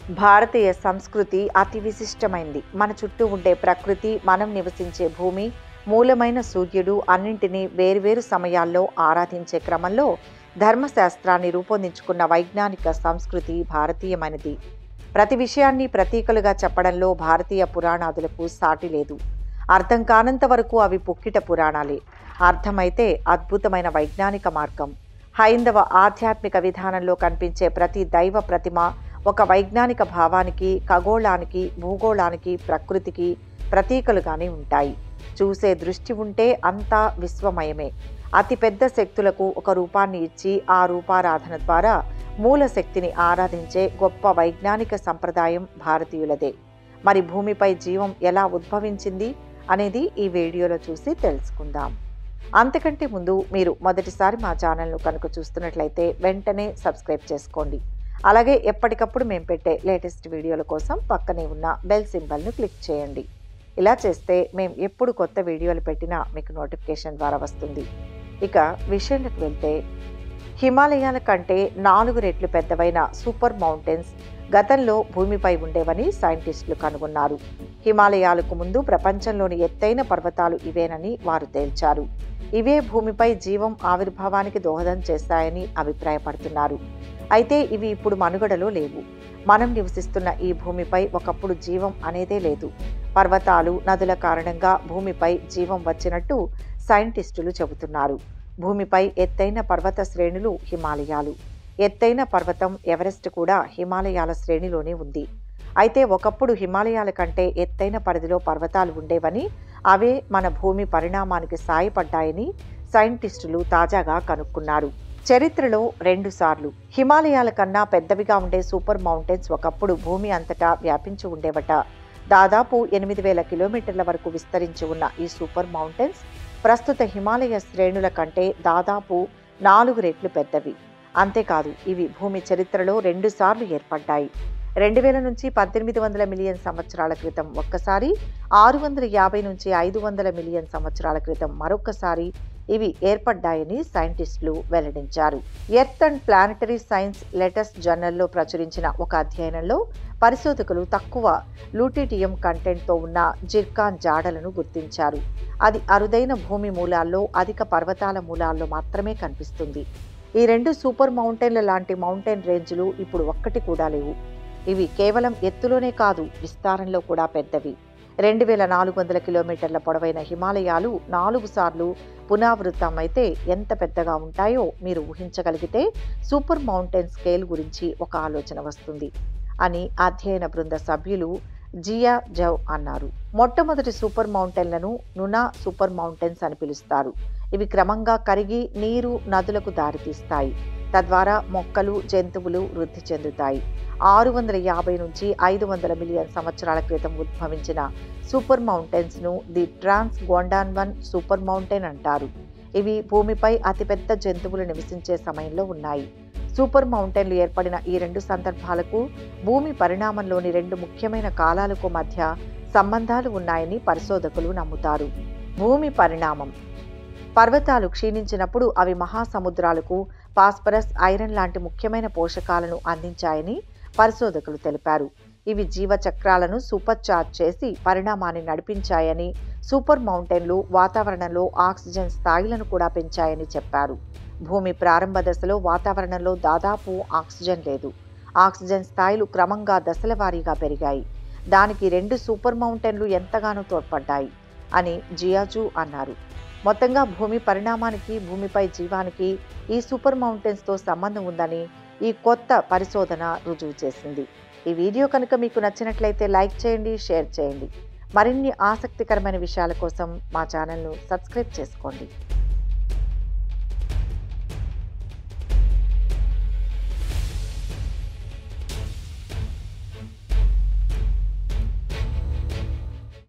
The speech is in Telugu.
భారతీయ సంస్కృతి అతి విశిష్టమైంది మన చుట్టూ ఉండే ప్రకృతి మనం నివసించే భూమి మూలమైన సూర్యుడు అన్నింటినీ వేర్వేరు సమయాల్లో ఆరాధించే క్రమంలో ధర్మశాస్త్రాన్ని రూపొందించుకున్న వైజ్ఞానిక సంస్కృతి భారతీయమైనది ప్రతి విషయాన్ని ప్రతీకలుగా చెప్పడంలో భారతీయ పురాణాదులకు సాటి లేదు అర్థం కానంత వరకు అవి పుక్కిట పురాణాలే అర్థమైతే అద్భుతమైన వైజ్ఞానిక మార్గం హైందవ ఆధ్యాత్మిక విధానంలో కనిపించే ప్రతి దైవ ప్రతిమ ఒక వైజ్ఞానిక భావానికి ఖగోళానికి భూగోళానికి ప్రకృతికి ప్రతీకలుగానే ఉంటాయి చూసే దృష్టి ఉంటే అంతా విశ్వమయమే అతిపెద్ద శక్తులకు ఒక రూపాన్ని ఇచ్చి ఆ రూపారాధన ద్వారా మూల శక్తిని ఆరాధించే గొప్ప వైజ్ఞానిక సంప్రదాయం భారతీయులదే మరి భూమిపై జీవం ఎలా ఉద్భవించింది అనేది ఈ వీడియోలో చూసి తెలుసుకుందాం అంతకంటే ముందు మీరు మొదటిసారి మా ఛానల్ను కనుక చూస్తున్నట్లయితే వెంటనే సబ్స్క్రైబ్ చేసుకోండి అలాగే ఎప్పటికప్పుడు మేము పెట్టే లేటెస్ట్ వీడియోల కోసం పక్కనే ఉన్న బెల్ సింబల్ను క్లిక్ చేయండి ఇలా చేస్తే మేము ఎప్పుడు కొత్త వీడియోలు పెట్టినా మీకు నోటిఫికేషన్ ద్వారా వస్తుంది ఇక విషయంలోకి వెళ్తే హిమాలయాల కంటే నాలుగు రెట్లు పెద్దవైన సూపర్ మౌంటైన్స్ గతంలో భూమిపై ఉండేవని సైంటిస్టులు కనుగొన్నారు హిమాలయాలకు ముందు ప్రపంచంలోని ఎత్తైన పర్వతాలు ఇవేనని వారు తేల్చారు ఇవే భూమిపై జీవం ఆవిర్భావానికి దోహదం చేస్తాయని అభిప్రాయపడుతున్నారు అయితే ఇవి ఇప్పుడు మనుగడలో లేవు మనం నివసిస్తున్న ఈ భూమిపై ఒకప్పుడు జీవం అనేదే లేదు పర్వతాలు నదుల కారణంగా భూమిపై జీవం వచ్చినట్టు సైంటిస్టులు చెబుతున్నారు భూమిపై ఎత్తైన పర్వత శ్రేణులు హిమాలయాలు ఎత్తైన పర్వతం ఎవరెస్ట్ కూడా హిమాలయాల శ్రేణిలోనే ఉంది అయితే ఒకప్పుడు హిమాలయాల కంటే ఎత్తైన పరిధిలో పర్వతాలు ఉండేవని అవే మన భూమి పరిణామానికి సాయపడ్డాయని సైంటిస్టులు తాజాగా కనుక్కున్నారు చరిత్రలో రెండుసార్లు హిమాలయాల కన్నా పెద్దవిగా ఉండే సూపర్ మౌంటైన్స్ ఒకప్పుడు భూమి అంతటా వ్యాపించి ఉండేవట దాదాపు ఎనిమిది వేల కిలోమీటర్ల వరకు విస్తరించి ఉన్న ఈ సూపర్ మౌంటైన్స్ ప్రస్తుత హిమాలయ శ్రేణుల కంటే దాదాపు నాలుగు రెట్లు పెద్దవి అంతేకాదు ఇవి భూమి చరిత్రలో రెండుసార్లు ఏర్పడ్డాయి రెండు వేల నుంచి పద్దెనిమిది వందల మిలియన్ సంవత్సరాల క్రితం ఒక్కసారి ఆరు వందల యాభై నుంచి ఐదు వందల మిలియన్ సంవత్సరాల క్రితం మరొకసారి ఇవి ఏర్పడ్డాయని సైంటిస్టులు వెల్లడించారు earth and planetary science latest జర్నల్లో ప్రచురించిన ఒక అధ్యయనంలో పరిశోధకులు తక్కువ లూటిటియం కంటెంట్తో ఉన్న జిర్కాన్ జాడలను గుర్తించారు అది అరుదైన భూమి మూలాల్లో అధిక పర్వతాల మూలాల్లో మాత్రమే కనిపిస్తుంది ఈ రెండు సూపర్ మౌంటైన్ల లాంటి మౌంటైన్ రేంజ్లు ఇప్పుడు ఒక్కటి కూడా లేవు ఇవి కేవలం ఎత్తులోనే కాదు విస్తారంలో కూడా పెద్దవి రెండు వేల నాలుగు వందల కిలోమీటర్ల పొడవైన హిమాలయాలు నాలుగు సార్లు పునరావృతం అయితే ఎంత పెద్దగా ఉంటాయో మీరు ఊహించగలిగితే సూపర్ మౌంటైన్ స్కేల్ గురించి ఒక ఆలోచన వస్తుంది అని అధ్యయన బృంద సభ్యులు జియా జవ్ అన్నారు మొట్టమొదటి సూపర్ మౌంటైన్లను నునా సూపర్ మౌంటైన్స్ అని పిలుస్తారు ఇవి క్రమంగా కరిగి నీరు నదులకు దారితీస్తాయి తద్వారా మొక్కలు జంతువులు వృద్ధి చెందుతాయి ఆరు వందల యాభై నుంచి ఐదు వందల మిలియన్ సంవత్సరాల క్రితం ఉద్భవించిన సూపర్ మౌంటైన్స్ను the trans Gondwanan super mountain అంటారు ఇవి భూమిపై అతిపెద్ద జంతువులు నివసించే సమయంలో ఉన్నాయి సూపర్ మౌంటైన్లు ఏర్పడిన ఈ రెండు సందర్భాలకు భూమి పరిణామంలోని రెండు ముఖ్యమైన కాలాలకు మధ్య సంబంధాలు ఉన్నాయని పరిశోధకులు నమ్ముతారు భూమి పరిణామం పర్వతాలు క్షీణించినప్పుడు అవి మహాసముద్రాలకు ఫాస్ఫరస్ ఐరన్ లాంటి ముఖ్యమైన పోషకాలను అందించాయని పరిశోధకులు తెలిపారు ఇవి జీవచక్రాలను సూపర్ చార్జ్ చేసి పరిణామాన్ని నడిపించాయని సూపర్ మౌంటైన్లు వాతావరణంలో ఆక్సిజన్ స్థాయిలను కూడా పెంచాయని చెప్పారు భూమి ప్రారంభ దశలో వాతావరణంలో దాదాపు ఆక్సిజన్ లేదు ఆక్సిజన్ స్థాయిలు క్రమంగా దశల వారీగా పెరిగాయి దానికి రెండు సూపర్ మౌంటైన్లు ఎంతగానో తోడ్పడ్డాయి అని జియాజు అన్నారు మొత్తంగా భూమి పరిణామానికి భూమిపై జీవానికి ఈ సూపర్ మౌంటైన్స్తో సంబంధం ఉందని ఈ కొత్త పరిశోధన రుజువు చేసింది ఈ వీడియో కనుక మీకు నచ్చినట్లయితే లైక్ చేయండి షేర్ చేయండి మరిన్ని ఆసక్తికరమైన విషయాల కోసం మా ఛానల్ను సబ్స్క్రైబ్ చేసుకోండి